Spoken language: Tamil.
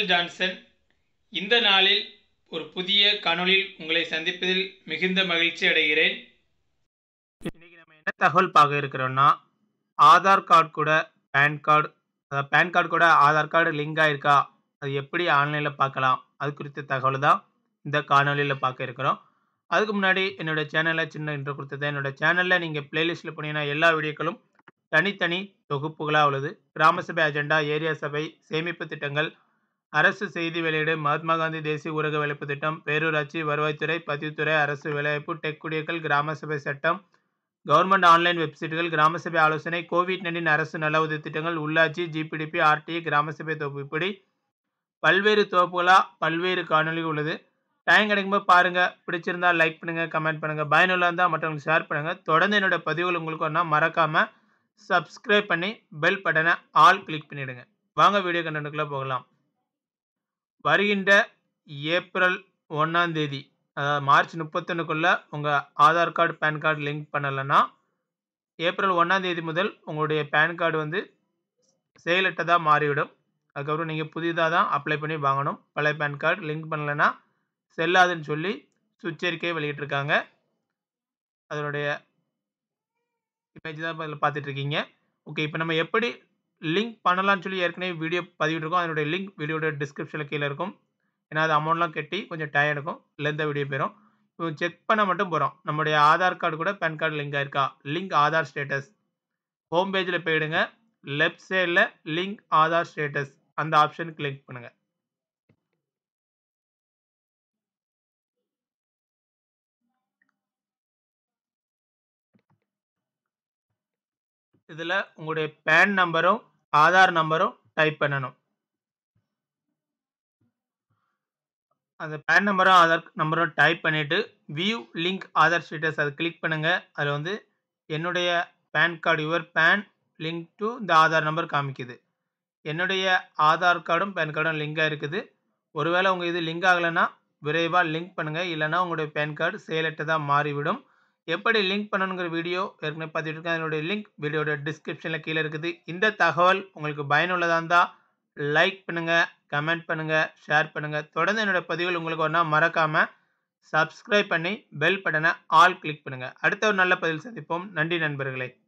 மைக்கேல் ஜான்சன் இந்த நாளில் ஒரு புதிய காணொளியில் உங்களை சந்திப்பதில் மிகுந்த மகிழ்ச்சி அடைகிறேன் இன்னைக்கு நம்ம என்ன தகவல் பார்க்க இருக்கிறோம்னா ஆதார் கார்டு கூட பேன் கார்டு அதாவது பேன் கார்டு கூட ஆதார் கார்டு லிங்க் ஆயிருக்கா அது எப்படி ஆன்லைனில் பார்க்கலாம் அது குறித்த தகவல் தான் இந்த காணொலியில் பார்க்க இருக்கிறோம் அதுக்கு முன்னாடி என்னோட சேனலில் சின்ன இன்ட்ரோ கொடுத்தது என்னோட சேனலில் நீங்கள் பிளேலிஸ்ட்டில் போனீங்கன்னா எல்லா வீடியோக்களும் தனித்தனி தொகுப்புகளாக உள்ளது கிராம சபை அஜெண்டா ஏரியா சபை சேமிப்பு திட்டங்கள் அரசு செய்தி வெளியீடு மகாத்மா காந்தி தேசிய ஊரக வேலைப்பு திட்டம் பேரூராட்சி வருவாய்த்துறை பதிவுத்துறை அரசு வேலைவாய்ப்பு டெக் குடியர்கள் கிராம சபை சட்டம் கவர்மெண்ட் ஆன்லைன் வெப்சைட்டுகள் கிராம சபை ஆலோசனை கோவிட் நைன்டீன் அரசு நல உதவி திட்டங்கள் உள்ளாட்சி ஜிபிடிபி ஆர்டிஐ கிராம சபை தொகுப்பு இப்படி பல்வேறு தொகுப்புகளாக பல்வேறு காணொலிகள் உள்ளது டைம் கிடைக்கும்போது பாருங்கள் பிடிச்சிருந்தா லைக் பண்ணுங்கள் கமெண்ட் பண்ணுங்கள் பயனுள்ள இருந்தால் மற்றவங்களுக்கு ஷேர் பண்ணுங்கள் தொடர்ந்து என்னோட பதிவுகள் உங்களுக்கு ஒன்றா மறக்காமல் சப்ஸ்கிரைப் பண்ணி பெல் பட்டனை ஆல் கிளிக் பண்ணிவிடுங்க வாங்க வீடியோ கண்டென்ட்டுக்குள்ளே போகலாம் வருகின்ற ஏப்ரல் ஒன்றாம் தேதி அதாவது மார்ச் முப்பத்தொன்னுக்குள்ளே உங்கள் Aadhaar card PAN card link பண்ணலைன்னா ஏப்ரல் ஒன்றாம் தேதி முதல் உங்களுடைய பேன் கார்டு வந்து செயலற்றதாக மாறிவிடும் அதுக்கப்புறம் நீங்கள் புதிதாக தான் அப்ளை பண்ணி வாங்கணும் பழைய பேன் கார்டு லிங்க் பண்ணலைன்னா செல்லாதுன்னு சொல்லி சுச்சரிக்கை வெளியிட்டிருக்காங்க அதனுடைய இமேஜ் தான் இதில் பார்த்துட்ருக்கீங்க ஓகே இப்போ நம்ம எப்படி லிங்க் பண்ணலாம்னு சொல்லி ஏற்கனவே வீடியோ பதிவிட்டிருக்கோம் அதனுடைய லிங்க் வீடியோட டிஸ்கிரிப்ஷனில் கீழே இருக்கும் ஏன்னா அது அமௌண்ட்லாம் கட்டி கொஞ்சம் டயம் எடுக்கும் லெந்த வீடியோ போயிடும் இப்போ செக் பண்ண மட்டும் போகிறோம் நம்மளுடைய ஆதார் கார்டு கூட பேன் கார்டு லிங்க் ஆயிருக்கா லிங்க் ஆதார் ஸ்டேட்டஸ் ஹோம் பேஜில் போயிடுங்க லெஃப்ட் சைடில் லிங்க் ஆதார் ஸ்டேட்டஸ் அந்த ஆப்ஷன் கிளிக் பண்ணுங்கள் இதில் உங்களுடைய பேன் நம்பரும் ஆதார் நம்பரும் டைப் பண்ணணும் அந்த பேன் நம்பரும் ஆதார் நம்பரும் டைப் பண்ணிவிட்டு வியூ லிங்க் ஆதார் ஸ்டேட்டஸ் அதை கிளிக் பண்ணுங்கள் அதில் வந்து என்னுடைய PAN card your PAN link to இந்த ஆதார் நம்பர் காமிக்குது என்னுடைய ஆதார் கார்டும் பேன் கார்டும் லிங்காக இருக்குது ஒருவேளை உங்கள் இது லிங்க் ஆகலைன்னா விரைவாக லிங்க் பண்ணுங்கள் இல்லைனா உங்களுடைய பேன் கார்டு செயலற்றதாக மாறிவிடும் எப்படி லிங்க் பண்ணணுங்கிற வீடியோ ஏற்கனவே பார்த்துட்டு இருக்கேன் அதனுடைய லிங்க் வீடியோட டிஸ்கிரிப்ஷனில் கீழே இருக்குது இந்த தகவல் உங்களுக்கு பயனுள்ளதாக இருந்தால் லைக் பண்ணுங்கள் கமெண்ட் பண்ணுங்கள் ஷேர் பண்ணுங்கள் தொடர்ந்து என்னோடய பதிவுகள் உங்களுக்கு ஒன்றா மறக்காமல் சப்ஸ்கிரைப் பண்ணி பெல் பட்டனை ஆல் கிளிக் பண்ணுங்கள் அடுத்த ஒரு நல்ல பதில் சந்திப்போம் நன்றி நண்பர்களே